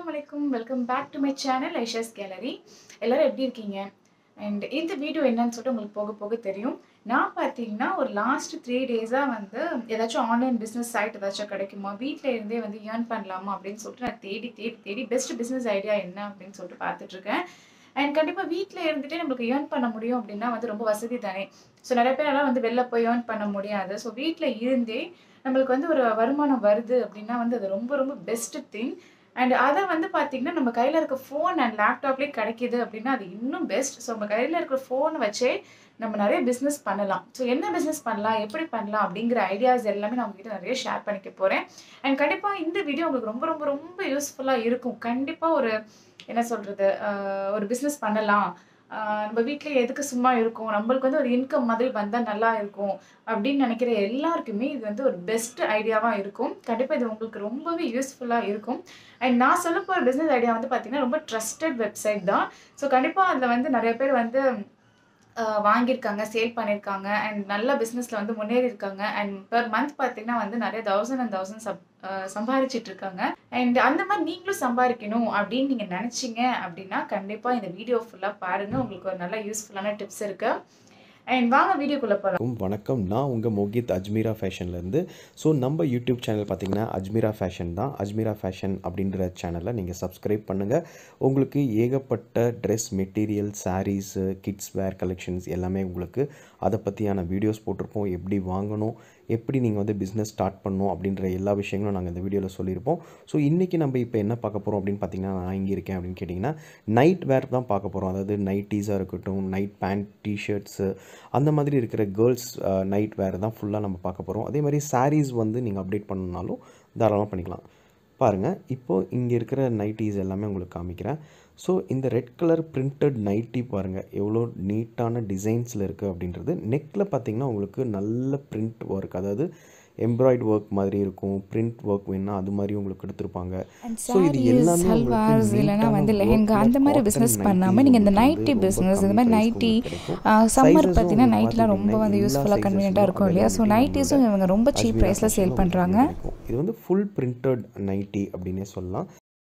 வலைக்கும் welcome back to my channel Aisha's gallery எல்லாரும் எப்படி இருக்கீங்க அண்ட் இந்த வீடியோ என்னன்னு சொல்லிட்டு உங்களுக்கு போக போக தெரியும் நான் பார்த்தீங்கன்னா ஒரு லாஸ்ட் த்ரீ டேஸாக வந்து ஏதாச்சும் ஆன்லைன் பிஸ்னஸ் சைட் ஏதாச்சும் கிடைக்குமா வீட்டில் இருந்தே வந்து ஏர்ன் பண்ணலாமா அப்படின்னு சொல்லிட்டு நான் தேடி தேடி தேடி பெஸ்ட் பிஸ்னஸ் ஐடியா என்ன அப்படின்னு சொல்லிட்டு பார்த்துட்ருக்கேன் அண்ட் கண்டிப்பாக வீட்டில் இருந்துகிட்டே நம்மளுக்கு ஏர்ன் பண்ண முடியும் அப்படின்னா வந்து ரொம்ப வசதி தானே ஸோ நிறைய பேரெல்லாம் வந்து வெளில போய் ஏர்ன் பண்ண முடியாது ஸோ வீட்டில் இருந்தே நம்மளுக்கு வந்து ஒரு வருமானம் வருது அப்படின்னா வந்து அது ரொம்ப ரொம்ப பெஸ்ட் திங் அண்ட் அதை வந்து பார்த்தீங்கன்னா நம்ம கையில் இருக்க ஃபோன் அண்ட் லேப்டாப்லேயே கிடைக்கிது அப்படின்னா அது இன்னும் பெஸ்ட் ஸோ நம்ம கையில் இருக்கிற ஃபோன் வச்சே நம்ம நிறைய பிஸ்னஸ் பண்ணலாம் ஸோ என்ன பிஸ்னஸ் பண்ணலாம் எப்படி பண்ணலாம் அப்படிங்கிற ஐடியாஸ் எல்லாமே நான் உங்ககிட்ட நிறைய ஷேர் பண்ணிக்க போகிறேன் அண்ட் கண்டிப்பாக இந்த வீடியோ உங்களுக்கு ரொம்ப ரொம்ப ரொம்ப யூஸ்ஃபுல்லாக இருக்கும் கண்டிப்பாக ஒரு என்ன சொல்கிறது ஒரு பிஸ்னஸ் பண்ணலாம் ஆஹ் நம்ம வீட்டில் எதுக்கு சும்மா இருக்கும் நம்மளுக்கு வந்து ஒரு இன்கம் மாதிரி வந்தால் நல்லா இருக்கும் அப்படின்னு நினைக்கிற எல்லாருக்குமே இது வந்து ஒரு பெஸ்ட் ஐடியாவாக இருக்கும் கண்டிப்பாக இது உங்களுக்கு ரொம்பவே யூஸ்ஃபுல்லாக இருக்கும் அண்ட் நான் சொல்ல போகிற பிஸ்னஸ் ஐடியா வந்து பார்த்தீங்கன்னா ரொம்ப ட்ரஸ்டட் வெப்சைட் தான் ஸோ கண்டிப்பாக அதில் வந்து நிறைய பேர் வந்து ஆஹ் வாங்கியிருக்காங்க சேல் பண்ணியிருக்காங்க அண்ட் நல்ல பிஸ்னஸில் வந்து முன்னேறி இருக்காங்க அண்ட் பெர் மந்த் பார்த்தீங்கன்னா வந்து நிறைய தௌசண்ட் அண்ட் தௌசண்ட் சப் சம்பாதிச்சிட்டு இருக்காங்க அண்ட் அந்த மாதிரி நீங்களும் சம்பாதிக்கணும் அப்படின்னு நீங்கள் நினச்சிங்க அப்படின்னா கண்டிப்பாக இந்த வீடியோ ஃபுல்லாக பாருங்கள் உங்களுக்கு ஒரு நல்ல யூஸ்ஃபுல்லான டிப்ஸ் இருக்குது அண்ட் வாங்க வீடியோக்குள்ளே போகலாம் வணக்கம் வணக்கம் நான் உங்கள் மோகித் அஜ்மீரா ஃபேஷன்லேருந்து ஸோ நம்ம யூடியூப் சேனல் பார்த்தீங்கன்னா அஜ்மீரா ஃபேஷன் தான் அஜ்மீரா ஃபேஷன் அப்படின்ற சேனலை நீங்கள் சப்ஸ்கிரைப் பண்ணுங்கள் உங்களுக்கு ஏகப்பட்ட dress material saris kids wear collections எல்லாமே உங்களுக்கு அதை பற்றியான வீடியோஸ் போட்டிருப்போம் எப்படி வாங்கணும் எப்படி நீங்கள் வந்து பிஸ்னஸ் ஸ்டார்ட் பண்ணணும் அப்படின்ற எல்லா விஷயங்களும் நாங்கள் இந்த வீடியோவில் சொல்லியிருப்போம் ஸோ இன்றைக்கி நம்ம இப்போ என்ன பார்க்க போகிறோம் அப்படின்னு பார்த்தீங்கன்னா நான் இங்கே இருக்கேன் அப்படின்னு கேட்டிங்கன்னா நைட் வேர் தான் பார்க்க போகிறோம் அதாவது நைட்டீஸாக இருக்கட்டும் நைட் பேண்ட் டிஷர்ட்ஸு அந்த மாதிரி இருக்கிற கேர்ள்ஸ் நைட் வேர் தான் ஃபுல்லாக நம்ம பார்க்க போகிறோம் அதே மாதிரி சாரீஸ் வந்து நீங்கள் அப்டேட் பண்ணணுனாலும் தாராளமாக பண்ணிக்கலாம் பாருங்கள் இப்போது இங்கே இருக்கிற நைட்டீஸ் எல்லாமே உங்களுக்கு காமிக்கிறேன் ஸோ இந்த ரெட் கலர் பிரிண்டட் நைட்டி பாருங்கள் எவ்வளோ நீட்டான டிசைன்ஸில் இருக்குது அப்படின்றது நெக்கில் பார்த்தீங்கன்னா உங்களுக்கு நல்ல பிரிண்ட் ஒர்க் அதாவது எம்ப்ராய்டு ஒர்க் மாதிரி இருக்கும் பிரிண்ட் ஒர்க் வேணா அது மாதிரி உங்களுக்கு எடுத்திருப்பாங்க ஸோ இது எல்லாமே சல்வார்ஸ் இல்லைனா வந்து லெஹெங்கா அந்த மாதிரி பிஸ்னஸ் பண்ணாமல் நீங்கள் இந்த நைட்டி பிஸ்னஸ் இந்த மாதிரி நைட்டி சம்மர் பார்த்தீங்கன்னா நைட்லாம் ரொம்ப வந்து யூஸ்ஃபுல்லாக கன்வீனியண்ட்டாக இருக்கும் இல்லையா ஸோ நைட்டிஸும் இவங்க ரொம்ப சீப் ப்ரைஸில் சேல் பண்ணுறாங்க இது வந்து ஃபுல் பிரிண்டட் நைட்டி அப்படின்னே சொல்லலாம்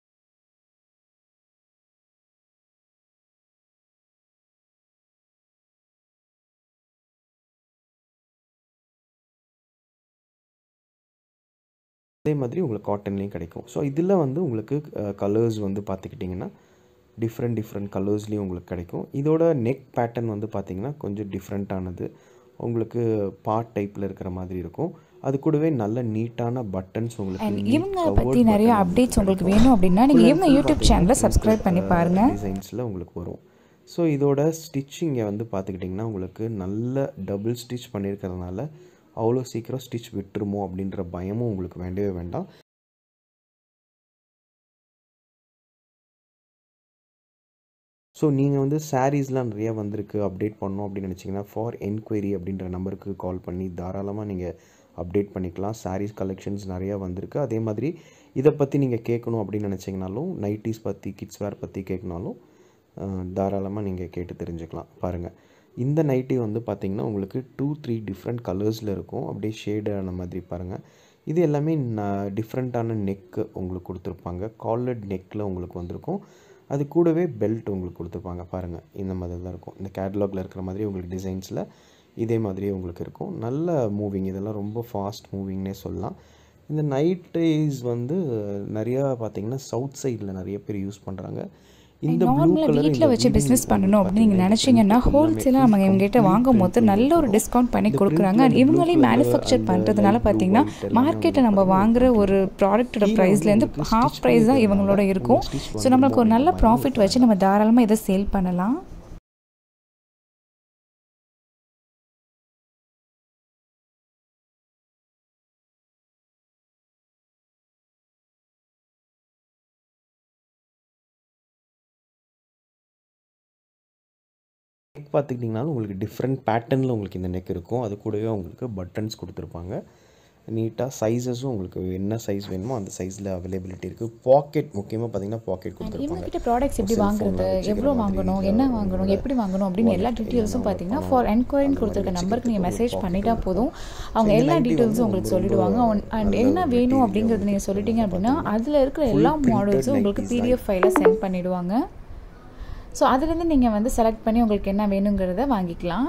அதே மாதிரி உங்களுக்கு காட்டன்லேயும் கிடைக்கும் ஸோ இதில் வந்து உங்களுக்கு கலர்ஸ் வந்து பார்த்துக்கிட்டிங்கன்னா டிஃப்ரெண்ட் டிஃப்ரெண்ட் கலர்ஸ்லேயும் உங்களுக்கு கிடைக்கும் இதோட நெக் பேட்டர்ன் வந்து பார்த்திங்கன்னா கொஞ்சம் டிஃப்ரெண்ட்டானது உங்களுக்கு பார்ட் டைப்பில் இருக்கிற மாதிரி இருக்கும் அது கூடவே நல்ல நீட்டான பட்டன்ஸ் உங்களுக்கு அண்ட் இவங்க பற்றி நிறைய அப்டேட்ஸ் உங்களுக்கு வேணும் அப்படின்னா நீங்கள் இவங்க யூடியூப் சேனலை சப்ஸ்கிரைப் பண்ணி பாருங்கள் டிசைன்ஸில் உங்களுக்கு வரும் ஸோ இதோட ஸ்டிச்சிங்கை வந்து பார்த்துக்கிட்டிங்கன்னா உங்களுக்கு நல்ல டபுள் ஸ்டிச் பண்ணியிருக்கிறதுனால அவ்வளோ சீக்கிரம் ஸ்டிச் விட்டுருமோ அப்படின்ற பயமும் உங்களுக்கு வேண்டவே வேண்டாம் ஸோ நீங்கள் வந்து சாரீஸ்லாம் நிறைய வந்திருக்கு அப்டேட் பண்ணணும் அப்படின்னு நினச்சிங்கன்னா ஃபார் என்கொயரி அப்படின்ற நம்பருக்கு கால் பண்ணி தாராளமாக நீங்கள் அப்டேட் பண்ணிக்கலாம் சாரீஸ் கலெக்ஷன்ஸ் நிறையா வந்திருக்கு அதே மாதிரி இதை பற்றி நீங்கள் கேட்கணும் அப்படின்னு நினச்சிங்கனாலும் நைட்டிஸ் பற்றி கிட்ஸ் வேர் பற்றி கேட்கனாலும் தாராளமாக நீங்கள் கேட்டு தெரிஞ்சுக்கலாம் பாருங்கள் இந்த நைட்டி வந்து பார்த்திங்கன்னா உங்களுக்கு டூ த்ரீ டிஃப்ரெண்ட் கலர்ஸில் இருக்கும் அப்படியே ஷேடான மாதிரி பாருங்கள் இது எல்லாமே டிஃப்ரெண்ட்டான நெக்கு உங்களுக்கு கொடுத்துருப்பாங்க காலர்ட் நெக்கில் உங்களுக்கு வந்திருக்கும் அது கூடவே பெல்ட் உங்களுக்கு கொடுத்துருப்பாங்க பாருங்கள் இந்த மாதிரி தான் இருக்கும் இந்த கேட்லாகில் இருக்கிற மாதிரி உங்களுக்கு டிசைன்ஸில் இதே மாதிரியே உங்களுக்கு இருக்கும் நல்ல மூவிங் இதெல்லாம் ரொம்ப ஃபாஸ்ட் மூவிங்னே சொல்லலாம் இந்த நைட்டீஸ் வந்து நிறையா பார்த்திங்கன்னா சவுத் சைடில் நிறைய பேர் யூஸ் பண்ணுறாங்க இந்த நார்மலாக வீட்டில் வச்சு பிஸ்னஸ் பண்ணணும் அப்படின்னு நீங்கள் நினச்சிங்கன்னா ஹோல்சேலாக நம்ம இவங்ககிட்ட வாங்கும் போது நல்ல ஒரு டிஸ்கவுண்ட் பண்ணி கொடுக்குறாங்க அண்ட் இவங்களே மேனுஃபேக்சர் பண்ணுறதுனால பார்த்தீங்கன்னா மார்க்கெட்டை நம்ம வாங்குற ஒரு ப்ராடக்ட்டோட ப்ரைஸ்லேருந்து ஹாஃப் ப்ரைஸ் தான் இவங்களோட இருக்கும் ஸோ நம்மளுக்கு ஒரு நல்ல ப்ராஃபிட் வச்சு நம்ம தாராளமாக இதை சேல் பண்ணலாம் நெக் பார்த்துக்கிட்டிங்கனாலும் உங்களுக்கு டிஃப்ரெண்ட் பேட்டர்னில் உங்களுக்கு இந்த நெக் இருக்கும் அது கூடவே உங்களுக்கு பட்டன்ஸ் கொடுத்துருப்பாங்க நீட்டாக சைஸஸும் உங்களுக்கு என்ன சைஸ் வேணுமோ அந்த சைஸில் அவைலபிலிட்டி இருக்குது பாக்கெட் முக்கியமாக பார்த்தீங்கன்னா பாக்கெட் கொடுத்துருப்பாங்க இவங்ககிட்ட ப்ராடக்ட்ஸ் எப்படி Cell phone வாங்குறது ல வச்சுக்கிற எவ்வளோ மாதிரி, வாங்கணும் இல்ல என்ன வாங்கணும் எப்படி வாங்கணும் அப்படின்னு எல்லா டீட்டெயில்ஸும் பார்த்தீங்கன்னா ஃபார் என்கொயரின்னு கொடுத்துருக்க நம்பருக்கு நீங்கள் மெசேஜ் பண்ணிட்டா போதும் அவங்க எல்லா டீட்டெயில்ஸும் உங்களுக்கு சொல்லிடுவாங்க அண்ட் என்ன வேணும் அப்படிங்கிறது நீங்கள் சொல்லிட்டீங்க அப்படின்னா அதில் இருக்கிற எல்லா மாடல்ஸும் உங்களுக்கு பிடிஎஃப் ஃபைலாக சென்ட் பண்ணிடுவாங்க ஸோ அதுலேருந்து நீங்கள் வந்து செலக்ட் பண்ணி உங்களுக்கு என்ன வேணுங்கிறத வாங்கிக்கலாம்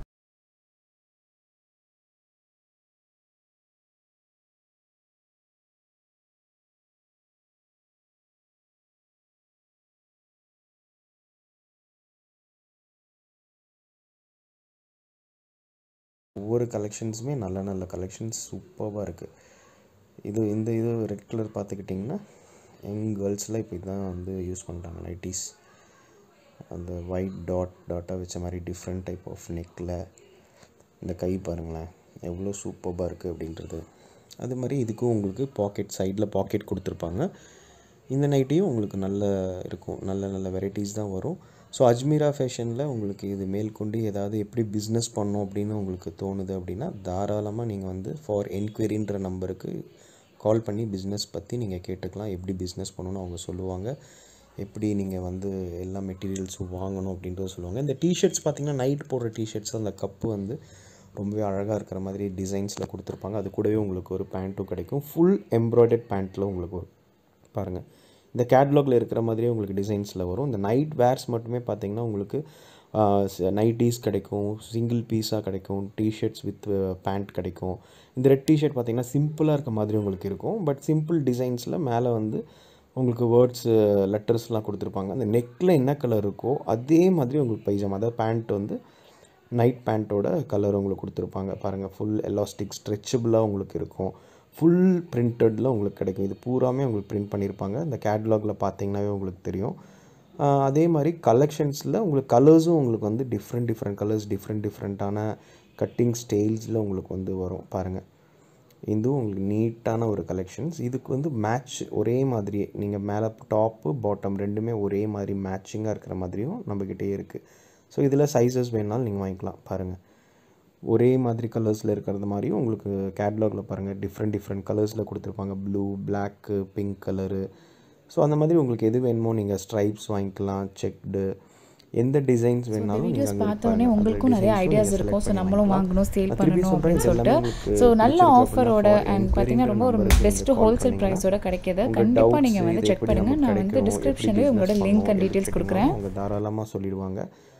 ஒவ்வொரு கலெக்ஷன்ஸுமே நல்ல நல்ல கலெக்ஷன்ஸ் சூப்பராக இருக்குது இது இந்த இது ரெட் கலர் பார்த்துக்கிட்டிங்கன்னா யங் கேர்ள்ஸ்லாம் இப்போ இதான் வந்து யூஸ் பண்ணுறாங்க நைட்டிஸ் அந்த ஒயிட் டாட் டாட்டாக வச்ச மாதிரி டிஃப்ரெண்ட் டைப் ஆஃப் நெக்கில் இந்த கை பாருங்களேன் எவ்வளோ சூப்பராக இருக்குது அப்படின்றது அது மாதிரி இதுக்கும் உங்களுக்கு பாக்கெட் சைடில் பாக்கெட் கொடுத்துருப்பாங்க இந்த நைட்டியும் உங்களுக்கு நல்ல இருக்கும் நல்ல நல்ல வெரைட்டிஸ் தான் வரும் ஸோ அஜ்மீரா ஃபேஷனில் உங்களுக்கு இது மேற்கொண்டு ஏதாவது எப்படி பிஸ்னஸ் பண்ணணும் அப்படின்னு உங்களுக்கு தோணுது அப்படின்னா தாராளமாக நீங்கள் வந்து ஃபார் என்கொயரின்ற நம்பருக்கு கால் பண்ணி பிஸ்னஸ் பற்றி நீங்கள் கேட்டுக்கலாம் எப்படி பிஸ்னஸ் பண்ணணும்னு அவங்க சொல்லுவாங்க எப்படி நீங்கள் வந்து எல்லா மெட்டீரியல்ஸும் வாங்கணும் அப்படின்றத சொல்லுவாங்க இந்த டிஷர்ட்ஸ் பார்த்தீங்கன்னா நைட் போடுற டிஷர்ட்ஸ் அந்த கப்பு வந்து ரொம்பவே அழகாக இருக்கிற மாதிரி டிசைன்ஸில் கொடுத்துருப்பாங்க அது கூடவே உங்களுக்கு ஒரு பேண்ட்டும் கிடைக்கும் ஃபுல் எம்ப்ராய்டர்ட் பேண்ட்டில் உங்களுக்கு ஒரு பாருங்கள் இந்த கேட்லாகில் இருக்கிற மாதிரியே உங்களுக்கு டிசைன்ஸில் வரும் இந்த நைட் வேர்ஸ் மட்டுமே பார்த்தீங்கன்னா உங்களுக்கு நைட்டீஸ் கிடைக்கும் சிங்கிள் பீஸாக கிடைக்கும் டிஷர்ட்ஸ் வித் பேண்ட் கிடைக்கும் இந்த ரெட் டிஷர்ட் பார்த்தீங்கன்னா சிம்பிளாக இருக்க மாதிரி உங்களுக்கு இருக்கும் பட் சிம்பிள் டிசைன்ஸில் மேலே வந்து உங்களுக்கு வேர்ட்ஸு லெட்டர்ஸ்லாம் கொடுத்துருப்பாங்க அந்த நெக்கில் என்ன கலர் இருக்கோ அதே மாதிரி உங்களுக்கு பைஜாமா அதாவது பேண்ட் வந்து நைட் பேண்ட்டோட கலர் உங்களுக்கு கொடுத்துருப்பாங்க பாருங்கள் ஃபுல் எலாஸ்டிக் ஸ்ட்ரெச்சபிளாக உங்களுக்கு இருக்கும் ஃபுல் பிரிண்டடில் உங்களுக்கு கிடைக்கும் இது பூராமே உங்களுக்கு பிரிண்ட் பண்ணியிருப்பாங்க இந்த கேட்லாகில் பார்த்தீங்கன்னாவே உங்களுக்கு தெரியும் ஆஹ் அதே மாதிரி கலெக்ஷன்ஸில் உங்களுக்கு கலர்ஸும் உங்களுக்கு வந்து டிஃப்ரெண்ட் டிஃப்ரெண்ட் கலர்ஸ் டிஃப்ரெண்ட் டிஃப்ரெண்ட்டான கட்டிங் ஸ்டைல்ஸில் உங்களுக்கு வந்து வரும் பாருங்கள் இதுவும் உங்களுக்கு நீட்டான ஒரு கலெக்ஷன்ஸ் இதுக்கு வந்து மேட்ச் ஒரே மாதிரியே நீங்கள் மேலே டாப்பு பாட்டம் ரெண்டுமே ஒரே மாதிரி மேட்சிங்காக இருக்கிற மாதிரியும் நம்மக்கிட்டே இருக்குது ஸோ இதில் சைஸஸ் வேணாலும் நீங்கள் வாங்கிக்கலாம் பாருங்கள் ஒரே மாதிரி கலர்ஸில் இருக்கிறது மாதிரியும் உங்களுக்கு கேட்லாகில் பாருங்கள் டிஃப்ரெண்ட் டிஃப்ரெண்ட் கலர்ஸில் கொடுத்துருப்பாங்க blue black pink colour so அந்த மாதிரி உங்களுக்கு எது வேணுமோ நீங்கள் ஸ்ட்ரைப்ஸ் வாங்கிக்கலாம் செக்டு எந்த டிசைன்ஸ் வேணாலும் வீடியோஸ் நீங்கள் பார்த்தோன்னே உங்களுக்கும் நிறைய ஐடியாஸ் இருக்கும் ஸோ நம்மளும் வாங்கணும் சேல் பண்ணணும் அப்படின்னு சொல்லிட்டு ஸோ நல்ல ஆஃபரோட அண்ட் பார்த்தீங்கன்னா ரொம்ப ஒரு பெஸ்ட் ஹோல்சேல் ப்ரைஸோட கிடைக்கிது கண்டிப்பாக நீங்கள் வந்து செக் பண்ணுங்கள் நான் வந்து டிஸ்கிரிப்ஷன்லேயே உங்களோட லிங்க் அண்ட் டீட்டெயில்ஸ் கொடுக்குறேன் அவங்க தாராளமாக சொல்லிடுவாங்க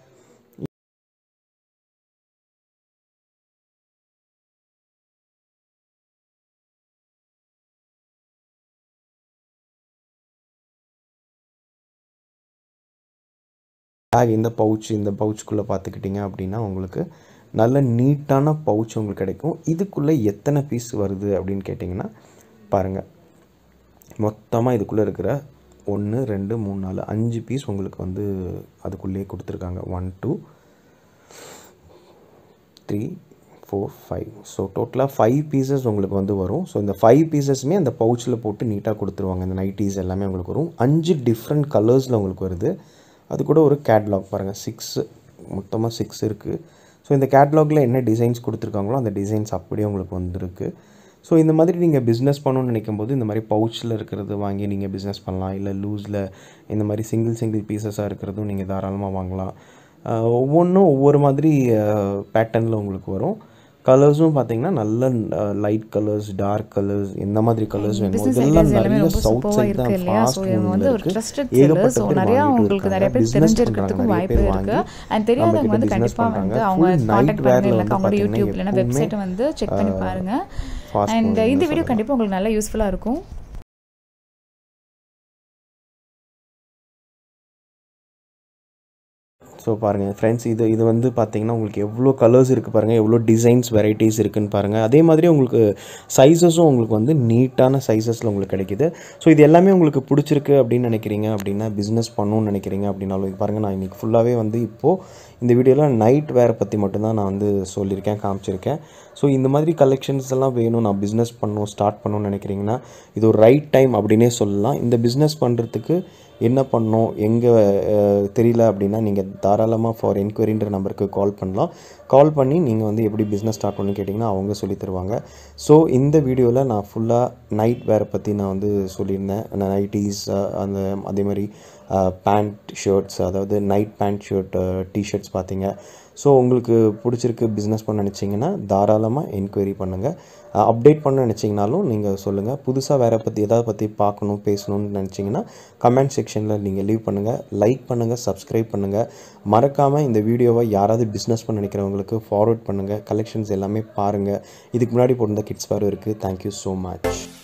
பேக் இந்த பவுச் இந்த பவுச்சுக்குள்ளே பார்த்துக்கிட்டிங்க அப்படின்னா உங்களுக்கு நல்ல நீட்டான பவுச் உங்களுக்கு கிடைக்கும் இதுக்குள்ளே எத்தனை பீஸ் வருது அப்படின்னு கேட்டிங்கன்னா பாருங்கள் மொத்தமாக இதுக்குள்ளே இருக்கிற ஒன்று ரெண்டு மூணு நாலு அஞ்சு பீஸ் உங்களுக்கு வந்து அதுக்குள்ளேயே கொடுத்துருக்காங்க one two three four five so டோட்டலாக ஃபைவ் பீசஸ் உங்களுக்கு வந்து வரும் ஸோ இந்த ஃபைவ் பீசஸுமே அந்த பவுச்சில் போட்டு நீட்டாக கொடுத்துருவாங்க இந்த நைட்டீஸ் எல்லாமே உங்களுக்கு வரும் அஞ்சு டிஃப்ரெண்ட் கலர்ஸில் உங்களுக்கு வருது அது கூட ஒரு கேட்லாக் பாருங்கள் சிக்ஸ் மொத்தமாக சிக்ஸ் இருக்குது ஸோ இந்த கேட்லாகில் என்ன டிசைன்ஸ் கொடுத்துருக்காங்களோ அந்த டிசைன்ஸ் அப்படியே உங்களுக்கு வந்திருக்கு ஸோ இந்த மாதிரி நீங்கள் பிஸ்னஸ் பண்ணணும்னு நினைக்கும் போது இந்த மாதிரி பவுச்சில் இருக்கிறது வாங்கி நீங்கள் பிஸ்னஸ் பண்ணலாம் இல்லை லூஸில் இந்த மாதிரி சிங்கிள் சிங்கிள் பீசஸாக இருக்கிறதும் நீங்கள் தாராளமாக வாங்கலாம் ஆஹ் ஒவ்வொன்றும் ஒவ்வொரு மாதிரி பேட்டர்னில் உங்களுக்கு வரும் கலர்ஸும் பார்த்தீங்கன்னா நல்ல லைட் கலர்ஸ் டார்க் கலர்ஸ் எந்த மாதிரி கலர்ஸ் வேணுமோ பிசினஸ் இதெல்லாம் ஐடியாஸ் எல்லாமே நிறைய ரொம்ப சவுத் சூப்பராக சைட் தான் இருக்கு இல்லையா ஸோ ஃபாஸ்ட் இவங்க வந்து ஒரு ட்ரஸ்டட் செல்லர் ஸோ நிறையா உங்களுக்கு நிறைய பேர் தெரிஞ்சிருக்கிறதுக்கும் வாய்ப்பு இருக்கு அண்ட் தெரியாதவங்க வந்து கண்டிப்பாக வந்து அவங்க காண்டாக்ட் பண்ணுங்க இல்லை அவங்களோட யூடியூப் இல்லைன்னா வெப்சைட்டை வந்து செக் பண்ணி பாருங்க அண்ட் இந்த வீடியோ கண்டிப்பாக உங்களுக்கு நல்லா யூஸ்ஃபுல்லாக இருக்கும் ஸோ பாருங்கள் ஃப்ரெண்ட்ஸ் இது இது வந்து பார்த்தீங்கன்னா உங்களுக்கு எவ்வளோ கலர்ஸ் இருக்குது பாருங்கள் எவ்வளோ டிசைன்ஸ் வெரைட்டிஸ் இருக்குன்னு பாருங்கள் அதே மாதிரி உங்களுக்கு சைஸஸும் உங்களுக்கு வந்து நீட்டான சைஸஸில் உங்களுக்கு கிடைக்குது ஸோ இது எல்லாமே உங்களுக்கு பிடிச்சிருக்கு அப்படின்னு நினைக்கிறீங்க அப்படின்னா பிஸ்னஸ் பண்ணணும்னு நினைக்கிறீங்க அப்படின்னாலும் இது பாருங்கள் நான் இன்றைக்கி ஃபுல்லாகவே வந்து இப்போது இந்த வீடியோவில் நைட் வேர் பற்றி மட்டும்தான் நான் வந்து சொல்லியிருக்கேன் காமிச்சிருக்கேன் ஸோ இந்த மாதிரி கலெக்ஷன்ஸ் எல்லாம் வேணும் நான் பிஸ்னஸ் பண்ணணும் ஸ்டார்ட் பண்ணணும்னு நினைக்கிறீங்கன்னா இது ஒரு ரைட் டைம் அப்படின்னே சொல்லலாம் இந்த பிஸ்னஸ் பண்ணுறதுக்கு என்ன பண்ணணும் எங்கே தெரியல அப்படின்னா நீங்கள் தாராளமாக ஃபார் என்கொயரின்ற நம்பருக்கு கால் பண்ணலாம் கால் பண்ணி நீங்கள் வந்து எப்படி பிஸ்னஸ் ஸ்டார்ட் பண்ணணும்னு கேட்டிங்கன்னா அவங்க சொல்லி தருவாங்க ஸோ இந்த வீடியோவில் நான் ஃபுல்லாக நைட் வேரை பற்றி நான் வந்து சொல்லியிருந்தேன் நைட்டிஸ் அந்த அதே மாதிரி பேண்ட் ஷர்ட்ஸ் அதாவது நைட் பேண்ட் ஷர்ட் டிஷர்ட்ஸ் பார்த்தீங்க ஸோ உங்களுக்கு பிடிச்சிருக்கு பிஸ்னஸ் பண்ண நினச்சிங்கன்னா தாராளமாக என்கொயரி பண்ணுங்கள் அப்டேட் பண்ண நினச்சிங்கனாலும் நீங்கள் சொல்லுங்கள் புதுசாக வேறு பற்றி எதாவது பற்றி பார்க்கணும் பேசணும்னு நினச்சிங்கன்னா கமெண்ட் செக்ஷனில் நீங்கள் லீவ் பண்ணுங்கள் லைக் பண்ணுங்கள் சப்ஸ்கிரைப் பண்ணுங்கள் மறக்காமல் இந்த வீடியோவை யாராவது பிஸ்னஸ் பண்ண நினைக்கிறவங்களுக்கு ஃபார்வர்ட் பண்ணுங்கள் கலெக்ஷன்ஸ் எல்லாமே பாருங்கள் இதுக்கு முன்னாடி போட்டிருந்த கிட்ஸ் பாரு இருக்குது தேங்க்யூ ஸோ மச்